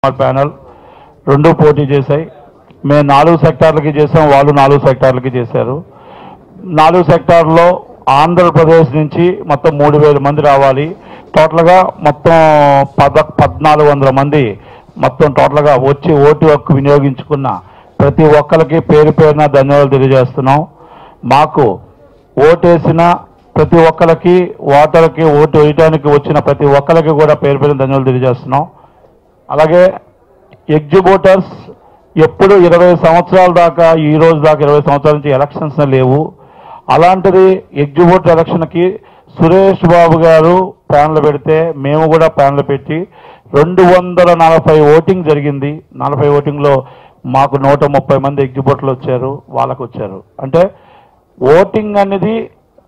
Panel రెండు పోటీ చేశాయి మేము నాలుగు సెక్టార్లకి చేసాం వాళ్ళు నాలుగు సెక్టార్లకి చేశారు నాలుగు సెక్టార్లో ఆంధ్రప్రదేశ్ నుంచి మొత్తం మూడు వేల మంది రావాలి టోటల్గా మొత్తం పద పద్నాలుగు వందల మంది మొత్తం టోటల్గా వచ్చి ఓటు హక్కు వినియోగించుకున్న ప్రతి ఒక్కరికి పేరు పేరున ధన్యవాదాలు తెలియజేస్తున్నాం మాకు ఓటేసిన ప్రతి ఒక్కరికి ఓటర్కి ఓటు వేయడానికి వచ్చిన ప్రతి ఒక్కరికి కూడా పేరు పేరున ధన్యవాదాలు తెలియజేస్తున్నాం అలాగే ఎగ్జిబిటర్స్ ఎప్పుడు ఇరవై సంవత్సరాల దాకా ఈ రోజు దాకా ఇరవై సంవత్సరాల నుంచి ఎలక్షన్స్ లేవు అలాంటిది ఎగ్జిబిటర్ ఎలక్షన్కి సురేష్ బాబు గారు ప్యాన్లు పెడితే మేము కూడా ప్యాన్లు పెట్టి రెండు వందల నలభై ఓటింగ్ జరిగింది నలభై ఓటింగ్లో మాకు నూట ముప్పై మంది ఎగ్జిబిటర్లు వచ్చారు వాళ్ళకు వచ్చారు అంటే ఓటింగ్ అనేది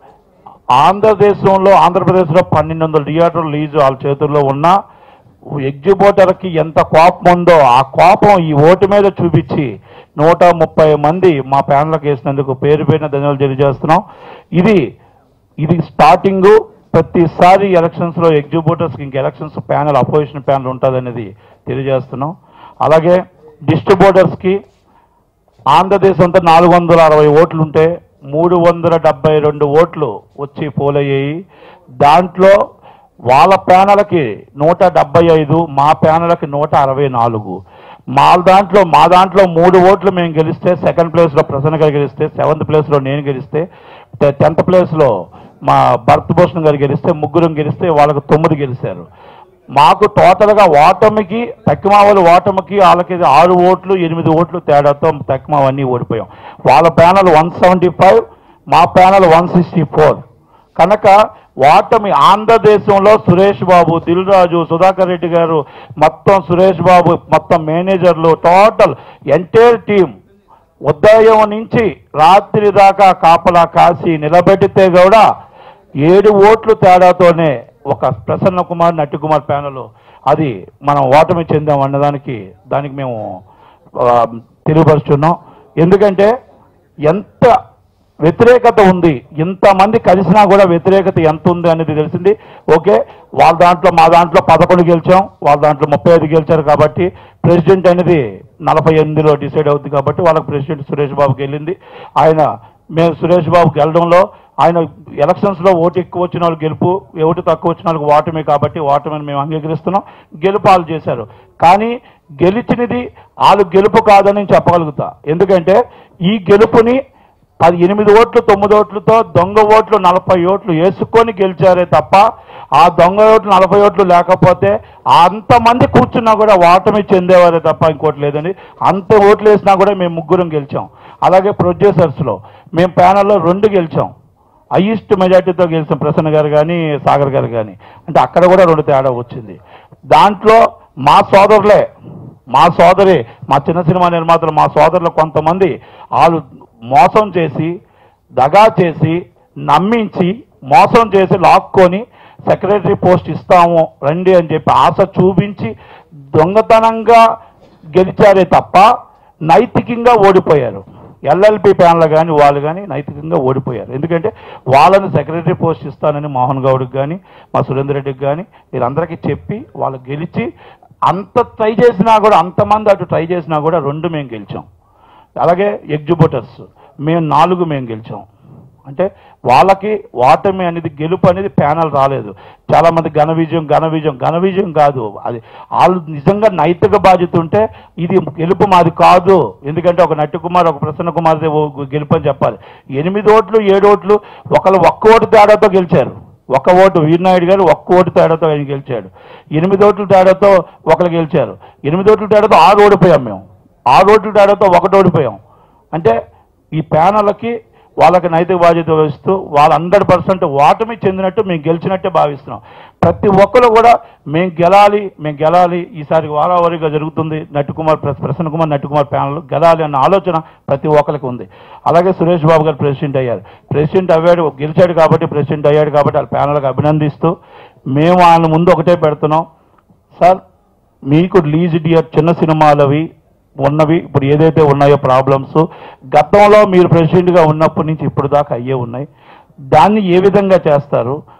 ఆంధ్రదేశంలో ఆంధ్రప్రదేశ్లో పన్నెండు వందల థియేటర్లు లీజు వాళ్ళ చేతుల్లో ఉన్న ఎగ్జిబిటర్కి ఎంత కోపం ఉందో ఆ కోపం ఈ ఓటు మీద చూపించి నూట ముప్పై మంది మా ప్యానల్కి వేసినందుకు పేరు పేరున ధన్యవాదాలు తెలియజేస్తున్నాం ఇది ఇది స్టార్టింగ్ ప్రతిసారి ఎలక్షన్స్లో ఎగ్జిబిటర్స్కి ఇంక ఎలక్షన్స్ ప్యానల్ అపోజిషన్ ప్యానల్ ఉంటుందనేది తెలియజేస్తున్నాం అలాగే డిస్ట్రిబ్యూటర్స్కి ఆంధ్రదేశ్ అంతా నాలుగు వందల అరవై ఓట్లు ఉంటే మూడు వందల డెబ్బై రెండు ఓట్లు వచ్చి పోలయ్యాయి దాంట్లో వాళ్ళ ప్యానల్కి నూట డెబ్బై ఐదు మా ప్యానల్కి నూట అరవై నాలుగు మా దాంట్లో మా దాంట్లో మూడు ఓట్లు మేము గెలిస్తే సెకండ్ ప్లేస్లో ప్రసన్న గారు గెలిస్తే సెవెంత్ ప్లేస్లో నేను గెలిస్తే టెన్త్ ప్లేస్లో మా భరత్ భూషణ్ గారు గెలిస్తే ముగ్గురం గెలిస్తే వాళ్ళకి తొమ్మిది గెలిచారు మాకు టోటల్గా ఓటమికి తక్కువ ఓటమికి వాళ్ళకి ఆరు ఓట్లు ఎనిమిది ఓట్లు తేడాతో తక్కువ అన్నీ ఓడిపోయాం వాళ్ళ ప్యానల్ వన్ సెవెంటీ ఫైవ్ మా ప్యానల్ వన్ సిక్స్టీ ఫోర్ కనుక ఓటమి ఆంధ్రదేశంలో సురేష్ బాబు దిల్ రాజు సుధాకర్ రెడ్డి గారు మొత్తం సురేష్ బాబు మొత్తం మేనేజర్లు టోటల్ ఎంటైర్ టీం ఉదయం నుంచి రాత్రి దాకా కాపలా కాసి నిలబెడితే కూడా ఏడు ఓట్లు తేడాతోనే ఒక ప్రసన్న కుమార్ నట్టి కుమార్ ప్యానల్ అది మనం ఓటమి చెందాం అన్నదానికి దానికి మేము ఆ, తెలియపరుస్తున్నాం ఎందుకంటే ఎంత వ్యతిరేకత ఉంది ఇంతమంది కలిసినా కూడా వ్యతిరేకత ఎంత ఉంది అనేది తెలిసింది ఓకే వాళ్ళ దాంట్లో మా దాంట్లో పదకొండు గెలిచాం వాళ్ళ దాంట్లో ముప్పై ఐదు గెలిచారు కాబట్టి ప్రెసిడెంట్ అనేది నలభై ఎనిమిదిలో డిసైడ్ అవుతుంది కాబట్టి వాళ్ళకి ప్రెసిడెంట్ సురేష్ బాబుకి వెళ్ళింది ఆయన మేము సురేష్ బాబుకి వెళ్ళడంలో ఆయన ఎలక్షన్స్లో ఓటు ఎక్కువ వచ్చిన వాళ్ళు గెలుపు ఓటు తక్కువ వచ్చిన వాళ్ళకి ఓటమే కాబట్టి ఓటమిని మేము అంగీకరిస్తున్నాం గెలుపు వాళ్ళు చేశారు కానీ గెలిచినది వాళ్ళు గెలుపు కాదని నేను చెప్పగలుగుతా ఎందుకంటే ఈ గెలుపుని పది ఎనిమిది ఓట్లు తొమ్మిది ఓట్లతో దొంగ ఓట్లు నలభై ఓట్లు వేసుకొని గెలిచారే తప్ప ఆ దొంగ ఓట్లు నలభై ఓట్లు లేకపోతే అంతమంది కూర్చున్నా కూడా ఓటమి చెందేవారే తప్ప ఇంకోటి లేదని అంత ఓట్లు వేసినా కూడా మేము ముగ్గురం గెలిచాం అలాగే ప్రొడ్యూసర్స్లో మేము ప్యానల్లో రెండు గెలిచాం హైయెస్ట్ మెజార్టీతో గెలిచిన ప్రసన్న గారు కానీ సాగర్ గారు కానీ అంటే అక్కడ కూడా రెండు తేడా వచ్చింది దాంట్లో మా సోదరులే మా సోదరి మా చిన్న సినిమా నిర్మాతలు మా సోదరులు కొంతమంది వాళ్ళు మోసం చేసి దగా చేసి నమ్మించి మోసం చేసి లాక్కొని సెక్రటరీ పోస్ట్ ఇస్తాము రండి అని చెప్పి ఆశ చూపించి దొంగతనంగా గెలిచారే తప్ప నైతికంగా ఓడిపోయారు ఎల్ఎల్పి ప్యాన్లు కానీ వాళ్ళు కానీ నైతికంగా ఓడిపోయారు ఎందుకంటే వాళ్ళని సెక్రటరీ పోస్ట్ ఇస్తానని మోహన్ గౌడ్కి కానీ మా సురేందర్ రెడ్డికి కానీ వీళ్ళందరికీ చెప్పి వాళ్ళు గెలిచి అంత ట్రై చేసినా కూడా అంతమంది అటు ట్రై చేసినా కూడా రెండు మేము గెలిచాం అలాగే ఎగ్జిబిటర్స్ మేము నాలుగు మేము గెలిచాం అంటే వాళ్ళకి ఓటమి అనేది గెలుపు అనేది ప్యానల్ రాలేదు చాలా మంది ఘన విజయం ఘన విజయం ఘన విజయం కాదు అది వాళ్ళు నిజంగా నైతిక బాధ్యత ఉంటే ఇది గెలుపు మాది కాదు ఎందుకంటే ఒక నట్టి కుమార్ ఒక ప్రసన్న కుమార్ గెలుపు అని చెప్పాలి ఎనిమిది ఓట్లు ఏడు ఓట్లు ఒకళ్ళు ఒక్క ఓటు తేడాతో గెలిచారు ఒక ఓటు వీరనాయుడు గారు ఒక్క ఓటు తేడాతో ఆయన గెలిచాడు ఎనిమిది ఓట్ల తేడాతో ఒకరు గెలిచారు ఎనిమిది ఓట్ల తేడాతో ఆరు ఓడిపోయాం మేము ఆరు ఓట్ల తేడాతో ఒకటి ఓడిపోయాం అంటే ఈ ప్యానల్కి వాళ్ళకి నైతిక బాధ్యత వహిస్తూ వాళ్ళ హండ్రెడ్ పర్సెంట్ ఓటమి చెందినట్టు మేము గెలిచినట్టే భావిస్తున్నాం ప్రతి ఒక్కరు కూడా మేము గెలాలి మేము గెలాలి ఈసారి వారావారీగా జరుగుతుంది నట్టు కుమార్ ప్ర- ప్రసన్న కుమార్ నట్టు కుమార్ ప్యానల్ గెలాలి అన్న ఆలోచన ప్రతి ఒక్కరికి ఉంది అలాగే సురేష్ బాబు గారు ప్రెసిడెంట్ అయ్యారు ప్రెసిడెంట్ అయ్యాడు గెలిచాడు కాబట్టి ప్రెసిడెంట్ అయ్యాడు కాబట్టి వాళ్ళ ప్యానల్కి అభినందిస్తూ మేము ఆయన ముందు ఒకటే పెడుతున్నాం సార్ మీకు లీజ్ డియర్ చిన్న సినిమాలవి ఉన్నవి ఇప్పుడు ఏదైతే ఉన్నాయో ప్రాబ్లమ్స్ గతంలో మీరు ప్రెసిడెంట్గా ఉన్నప్పటి నుంచి ఇప్పుడు దాకా అయ్యే ఉన్నాయి దాన్ని ఏ విధంగా చేస్తారు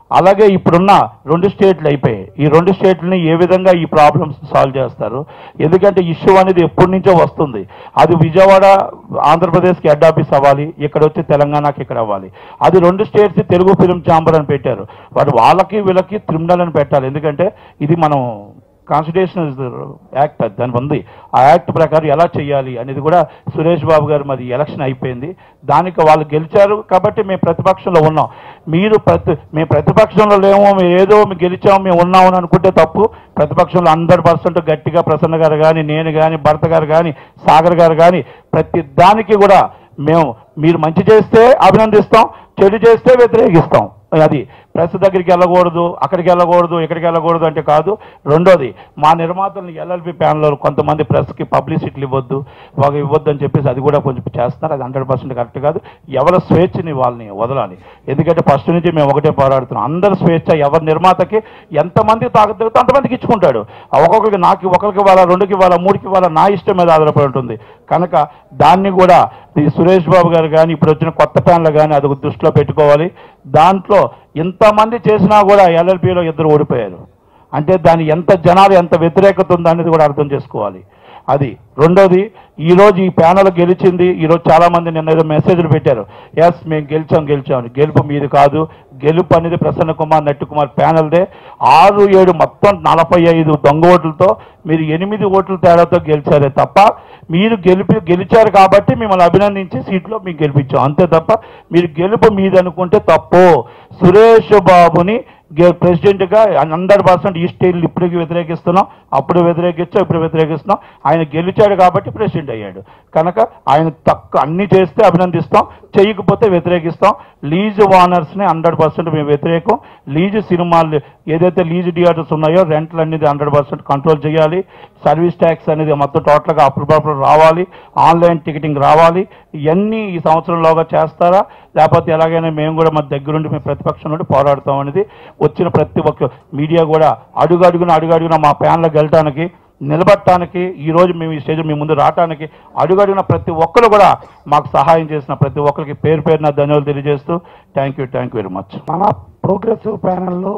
అలాగే ఇప్పుడున్న రెండు స్టేట్లు అయిపోయాయి ఈ రెండు స్టేట్లని ఏ విధంగా ఈ ప్రాబ్లమ్స్ సాల్వ్ చేస్తారు ఎందుకంటే ఇష్యూ అనేది ఎప్పటి నుంచో వస్తుంది అది విజయవాడ ఆంధ్రప్రదేశ్కి హెడ్ ఆఫీస్ అవ్వాలి ఇక్కడ వచ్చి తెలంగాణకి ఇక్కడ అవ్వాలి అది రెండు స్టేట్స్ తెలుగు ఫిల్మ్ ఛాంబర్ అని పెట్టారు వాడు వాళ్ళకి వీళ్ళకి క్రిమినల్ అని పెట్టాలి ఎందుకంటే ఇది మనం కాన్స్టిట్యూషన్ యాక్ట్ అది దాని ఉంది ఆ యాక్ట్ ప్రకారం ఎలా చేయాలి అనేది కూడా సురేష్ బాబు గారు మరి ఎలక్షన్ అయిపోయింది దానికి వాళ్ళు గెలిచారు కాబట్టి మేము ప్రతిపక్షంలో ఉన్నాం మీరు ప్రతి మేము ప్రతిపక్షంలో లేమో మేము ఏదో మేము గెలిచాము మేము ఉన్నాము అని అనుకుంటే తప్పు ప్రతిపక్షంలో హండ్రెడ్ పర్సెంట్ గట్టిగా ప్రసన్న గారు కానీ నేను కానీ భరత గారు కానీ సాగర్ గారు కానీ ప్రతి దానికి కూడా మేము మీరు మంచి చేస్తే అభినందిస్తాం చెడు చేస్తే వ్యతిరేకిస్తాం అది ప్రెస్ దగ్గరికి వెళ్ళకూడదు అక్కడికి వెళ్ళకూడదు ఇక్కడికి వెళ్ళకూడదు అంటే కాదు రెండోది మా నిర్మాతలను ఎల్ఎల్పి ప్యానల్ కొంతమంది ప్రెస్కి పబ్లిసిటీలు ఇవ్వద్దు ఒక ఇవ్వద్దు అని చెప్పేసి అది కూడా కొంచెం చేస్తున్నారు అది హండ్రెడ్ పర్సెంట్ కరెక్ట్ కాదు ఎవరి స్వేచ్ఛని వాళ్ళని వదలాలి ఎందుకంటే ఫస్ట్ నుంచి మేము ఒకటే పోరాడుతున్నాం అందరి స్వేచ్ఛ ఎవరి నిర్మాతకి ఎంతమంది తాగుతారో అంతమందికి ఇచ్చుకుంటాడు ఒక్కొక్కరికి నాకు ఒకరికి ఇవ్వాలా రెండుకి ఇవ్వాలా మూడుకి ఇవ్వాలా నా ఇష్టం మీద ఆధారపడి ఉంటుంది కనుక దాన్ని కూడా ఈ సురేష్ బాబు గారు కానీ ఇప్పుడు వచ్చిన కొత్త ప్యాన్లు కానీ అది ఒక దృష్టిలో పెట్టుకోవాలి దాంట్లో ఇంతమంది చేసినా కూడా ఎల్ఎల్పిలో ఇద్దరు ఓడిపోయారు అంటే దాని ఎంత జనాలు ఎంత వ్యతిరేకత ఉందో అనేది కూడా అర్థం చేసుకోవాలి అది రెండోది ఈ రోజు ఈ ప్యానల్ గెలిచింది ఈ రోజు చాలా మంది నిన్న ఏదో మెసేజ్లు పెట్టారు ఎస్ మేము గెలిచాం గెలిచాం అని. గెలుపు మీది కాదు గెలుపు అనేది ప్రసన్న కుమార్ నట్టు కుమార్ ప్యానల్దే ఆరు ఏడు మొత్తం నలభై ఐదు దొంగ ఓట్లతో మీరు ఎనిమిది ఓట్ల తేడాతో గెలిచారే తప్ప మీరు గెలిపి గెలిచారు కాబట్టి మిమ్మల్ని అభినందించి సీట్లో మీకు గెలిపించాం అంతే తప్ప మీరు గెలుపు మీది అనుకుంటే తప్పు సురేష్ బాబుని గే- ప్రెసిడెంట్గా హండ్రెడ్ పర్సెంట్ ఈ స్టైల్ ఇప్పటికి వ్యతిరేకిస్తున్నాం అప్పుడు వ్యతిరేకించాం ఇప్పుడు వ్యతిరేకిస్తున్నాం ఆయన గెలిచాడు కాబట్టి ప్రెసిడెంట్ అయ్యాడు కనుక ఆయన తక్కువ అన్ని చేస్తే అభినందిస్తాం చేయకపోతే వ్యతిరేకిస్తాం లీజ్ ఓనర్స్ని హండ్రెడ్ పర్సెంట్ మేము వ్యతిరేకం లీజ్ సినిమాలు ఏదైతే లీజ్ థియేటర్స్ ఉన్నాయో రెంట్లు అనేది హండ్రెడ్ పర్సెంట్ కంట్రోల్ చేయాలి సర్వీస్ ట్యాక్స్ అనేది మొత్తం టోటల్గా అప్రూవల్ రావాలి ఆన్లైన్ టికెటింగ్ రావాలి ఇవన్నీ ఈ సంవత్సరంలోగా చేస్తారా లేకపోతే ఎలాగైనా మేము కూడా మా దగ్గరుండి మేము ప్రతిపక్షం నుండి పోరాడతాం అనేది వచ్చిన ప్రతి ఒక్క మీడియా కూడా అడుగు అడుగున అడుగు అడుగున మా ప్యాన్లోకి వెళ్ళటానికి నిలబడటానికి ఈ రోజు మేము ఈ స్టేజ్ మీ ముందు రావటానికి అడుగడుగున ప్రతి ఒక్కరు కూడా మాకు సహాయం చేసిన ప్రతి ఒక్కరికి పేరు పేరున ధన్యవాదాలు తెలియజేస్తూ thank you thank you very much మన ప్రోగ్రెసివ్ ప్యానెల్లో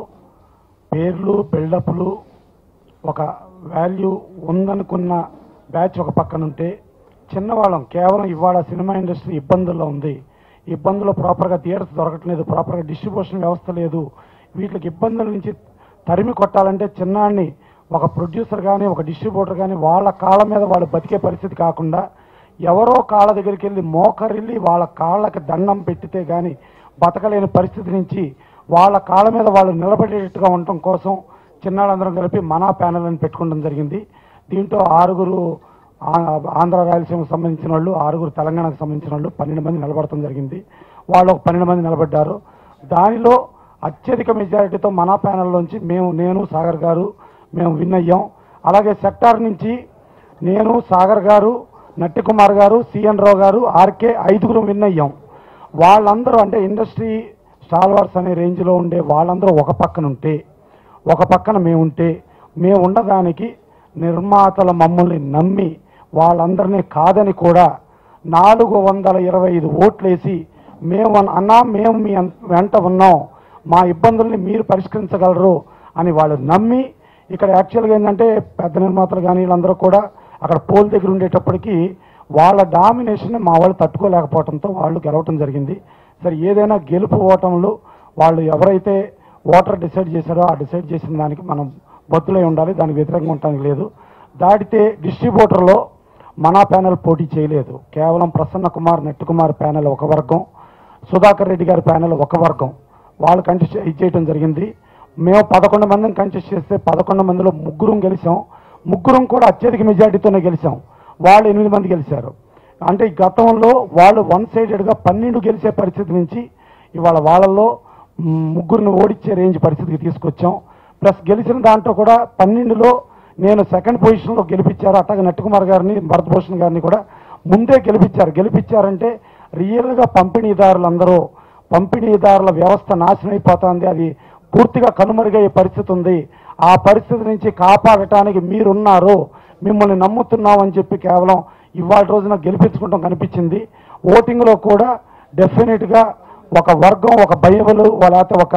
పేర్లు బిల్డప్లు ఒక వాల్యూ ఉందనుకున్న బ్యాచ్ ఒక పక్కన ఉంటే చిన్నవాళ్ళం కేవలం ఇవాళ సినిమా ఇండస్ట్రీ ఇబ్బందుల్లో ఉంది ఇబ్బందులు ప్రాపర్గా థియేటర్స్ దొరకట్లేదు ప్రాపర్గా డిస్ట్రిబ్యూషన్ వ్యవస్థ లేదు వీటికి ఇబ్బందుల నుంచి తరిమి కొట్టాలంటే చిన్నాన్ని ఒక ప్రొడ్యూసర్ కానీ ఒక డిస్ట్రిబ్యూటర్ కానీ వాళ్ళ కాళ్ళ మీద వాళ్ళు బతికే పరిస్థితి కాకుండా ఎవరో కాళ్ళ దగ్గరికి వెళ్ళి మోకరిల్లి వాళ్ళ కాళ్ళకి దండం పెట్టితే కానీ బతకలేని పరిస్థితి నుంచి వాళ్ళ కాళ్ళ మీద వాళ్ళు నిలబడేటట్టుగా ఉండటం కోసం చిన్నాళ్ళందరం కలిపి మనా ప్యానెల్ అని పెట్టుకోవడం జరిగింది దీంట్లో ఆరుగురు ఆ- ఆంధ్ర రాయలసీమకు సంబంధించిన వాళ్ళు ఆరుగురు తెలంగాణకు సంబంధించిన వాళ్ళు పన్నెండు మంది నిలబడటం జరిగింది వాళ్ళు ఒక పన్నెండు మంది నిలబడ్డారు దానిలో అత్యధిక మెజారిటీతో మన ప్యానెల్లోంచి మేము నేను సాగర్ గారు మేము విన్ అయ్యాం అలాగే సెక్టార్ నుంచి నేను సాగర్ గారు నట్టి కుమార్ గారు సిఎన్ రావు గారు ఆర్కే ఐదుగురు విన్ అయ్యాం వాళ్ళందరూ అంటే ఇండస్ట్రీ స్టాల్వర్స్ అనే రేంజ్లో ఉండే వాళ్ళందరూ ఒక పక్కన ఉంటే ఒక పక్కన మేము ఉంటే మేము ఉండదానికి నిర్మాతల మమ్మల్ని నమ్మి వాళ్ళందరినీ కాదని కూడా నాలుగు వందల ఇరవై ఐదు ఓట్లేసి మేము అన్- అన్నా మేము మీ అన్- వెంట ఉన్నాం మా ఇబ్బందుల్ని మీరు పరిష్కరించగలరు అని వాళ్ళు నమ్మి ఇక్కడ యాక్చువల్గా ఏంటంటే పెద్ద నిర్మాతలు కానీ వీళ్ళందరూ కూడా అక్కడ పోల్ దగ్గర ఉండేటప్పటికి వాళ్ళ డామినేషన్ మా వాళ్ళు తట్టుకోలేకపోవడంతో వాళ్ళు గెలవటం జరిగింది సరే ఏదైనా గెలుపు ఓటములు వాళ్ళు ఎవరైతే ఓటర్ డిసైడ్ చేశారో ఆ డిసైడ్ చేసిన దానికి మనం బద్దులై ఉండాలి దానికి వ్యతిరేకంగా ఉండటానికి లేదు దాటితే డిస్ట్రిబ్యూటర్లో మన ప్యానెల్ పోటీ చేయలేదు కేవలం ప్రసన్న కుమార్ నెట్టు కుమార్ ప్యానెల్ ఒక వర్గం సుధాకర్ రెడ్డి గారి ప్యానెల్ ఒక వర్గం వాళ్ళు కంటెస్ట్ ఇచ్చేయటం జరిగింది మేము పదకొండు మందిని కంటెస్ట్ చేస్తే పదకొండు మందిలో ముగ్గురం గెలిచాం ముగ్గురం కూడా అత్యధిక మెజార్టీతోనే గెలిచాం వాళ్ళు ఎనిమిది మంది గెలిచారు అంటే ఈ గతంలో వాళ్ళు వన్ సైడెడ్గా పన్నెండు గెలిచే పరిస్థితి నుంచి ఇవాళ వాళ్ళల్లో మ్, ముగ్గురిని ఓడించే రేంజ్ పరిస్థితికి తీసుకొచ్చాం ప్లస్ గెలిచిన దాంట్లో కూడా పన్నెండులో నేను సెకండ్ పొజిషన్లో గెలిపించారు అట్లాగే నట్టుకుమార్ గారిని భరతభూషణ్ గారిని కూడా ముందే గెలిపించారు గెలిపించారంటే రియల్గా పంపిణీదారులందరూ పంపిణీదారుల వ్యవస్థ నాశనం అయిపోతుంది అది పూర్తిగా కనుమరుగయ్యే పరిస్థితి ఉంది ఆ పరిస్థితి నుంచి కాపాడటానికి మీరున్నారు మిమ్మల్ని నమ్ముతున్నామని చెప్పి కేవలం ఇవాళ రోజున గెలిపించుకుంటాం కనిపించింది ఓటింగ్లో కూడా డెఫినెట్గా ఒక వర్గం ఒక బైబుల్ లేకపోతే ఒక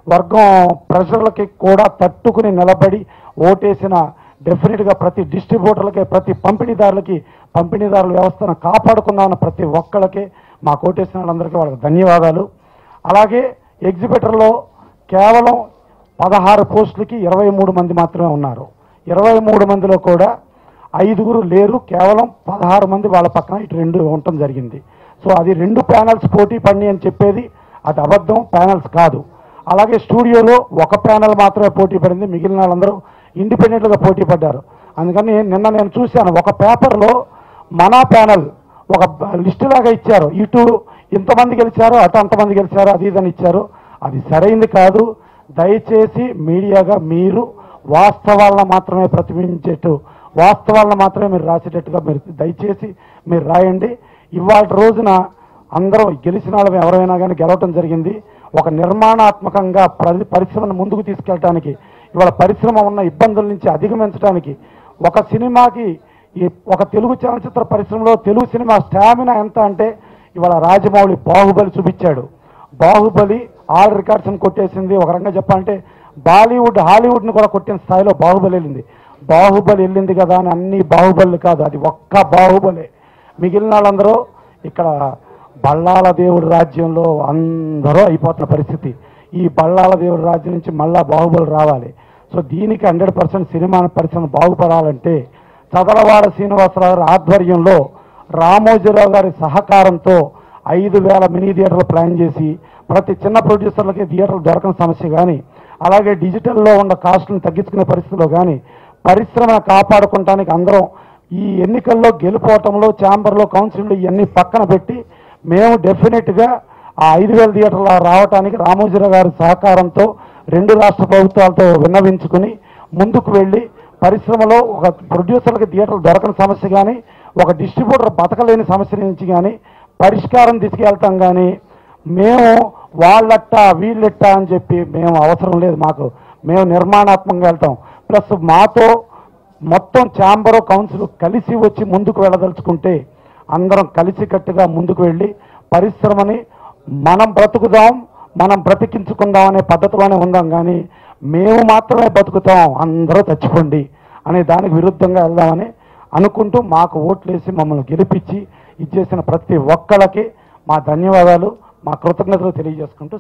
వర్గం ప్రెషర్లకి కూడా తట్టుకుని నిలబడి ఓటేసిన డెఫినెట్గా ప్రతి డిస్ట్రిబ్యూటర్లకి ప్రతి పంపిణీదారులకి పంపిణీదారుల వ్యవస్థను కాపాడుకుందామన్న ప్రతి ఒక్కళ్ళకి మా కోటేసిన వాళ్ళందరికీ వాళ్ళకి ధన్యవాదాలు అలాగే ఎగ్జిబిటర్లో కేవలం పదహారు పోస్టులకి ఇరవై మూడు మంది మాత్రమే ఉన్నారు ఇరవై మూడు మందిలో కూడా ఐదుగురు లేరు కేవలం పదహారు మంది వాళ్ళ పక్కన ఇటు రెండు ఉండటం జరిగింది సో అది రెండు ప్యానల్స్ పోటీ పడి అని చెప్పేది అది అబద్ధం ప్యానల్స్ కాదు అలాగే స్టూడియోలో ఒక ప్యానల్ మాత్రమే పోటీ పడింది మిగిలిన వాళ్ళందరూ ఇండిపెండెంట్గా పోటీ పడ్డారు అందుకని నిన్న నేను చూశాను ఒక పేపర్లో మన ప్యానల్ ఒక లిస్టు లాగా ఇచ్చారు ఇటు ఇంతమంది గెలిచారు అటు అంతమంది గెలిచారు అది ఇదని ఇచ్చారు అది సరైంది కాదు దయచేసి మీడియాగా మీరు వాస్తవాలను మాత్రమే ప్రతిబింబించేట్టు వాస్తవాలను మాత్రమే మీరు రాసేటట్టుగా మీరు దయచేసి మీరు రాయండి ఇవాళ రోజున అందరూ గెలిచిన వాళ్ళం ఎవరైనా కానీ గెలవటం జరిగింది ఒక నిర్మాణాత్మకంగా పరి పరిశ్రమను ముందుకు తీసుకెళ్ళటానికి ఇవాళ పరిశ్రమ ఉన్న ఇబ్బందుల నుంచి అధిగమించడానికి ఒక సినిమాకి ఈ ఒక తెలుగు చలనచిత్ర పరిశ్రమలో తెలుగు సినిమా స్టామినా ఎంత అంటే ఇవాళ రాజమౌళి బాహుబలి చూపించాడు బాహుబలి ఆల్ రికార్డ్స్ని కొట్టేసింది ఒక రకంగా చెప్పాలంటే బాలీవుడ్ హాలీవుడ్ని కూడా కొట్టిన స్థాయిలో బాహుబలి వెళ్ళింది బాహుబలి వెళ్ళింది కదా అని అన్ని బాహుబలి కాదు అది ఒక్క బాహుబలే మిగిలిన వాళ్ళందరూ ఇక్కడ బళ్ళాల దేవుడి రాజ్యంలో అందరూ అయిపోతున్న పరిస్థితి ఈ బళ్ళాల దేవుడి రాజ్యం నుంచి మళ్ళా బాహుబలి రావాలి సో దీనికి హండ్రెడ్ పర్సెంట్ సినిమా పరిశ్రమ బాగుపడాలంటే చదలవాడ శ్రీనివాసరావు గారి ఆధ్వర్యంలో రామోజీరావు గారి సహకారంతో ఐదు వేల మినీ థియేటర్లు ప్లాన్ చేసి ప్రతి చిన్న ప్రొడ్యూసర్లకి థియేటర్లు దొరకని సమస్య కానీ అలాగే డిజిటల్లో ఉన్న కాస్ట్లను తగ్గించుకునే పరిస్థితిలో కానీ పరిశ్రమ కాపాడుకోవటానికి అందరం ఈ ఎన్నికల్లో గెలుపోవటంలో ఛాంబర్లో కౌన్సిల్లో ఇవన్నీ పక్కన పెట్టి మేము డెఫినెట్గా ఆ ఐదు వేల థియేటర్ల రావటానికి రామోజీరావు గారి సహకారంతో రెండు రాష్ట్ర ప్రభుత్వాలతో విన్నవించుకుని ముందుకు వెళ్ళి పరిశ్రమలో ఒక ప్రొడ్యూసర్కి థియేటర్లు దొరకని సమస్య కానీ ఒక డిస్ట్రిబ్యూటర్ బతకలేని సమస్య నుంచి కానీ పరిష్కారం తీసుకెళ్తాం కానీ మేము వాళ్ళట్ట వీళ్ళెట్ట అని చెప్పి మేము అవసరం లేదు మాకు మేము నిర్మాణాత్మకంగా వెళ్తాం ప్లస్ మాతో మొత్తం ఛాంబర్ కౌన్సిల్ కలిసి వచ్చి ముందుకు వెళ్ళదలుచుకుంటే అందరం కలిసికట్టుగా ముందుకు వెళ్ళి పరిశ్రమని మనం బ్రతుకుదాం మనం బ్రతికించుకుందాం అనే పద్ధతిలోనే ఉందాం కానీ మేము మాత్రమే బతుకుతాం అందరూ చచ్చిపోండి అనే దానికి విరుద్ధంగా వెళ్దామని అనుకుంటూ మాకు ఓట్లేసి మమ్మల్ని గెలిపించి ఇచ్చేసిన ప్రతి ఒక్కళ్ళకి మా ధన్యవాదాలు మా కృతజ్ఞతలు తెలియజేసుకుంటూ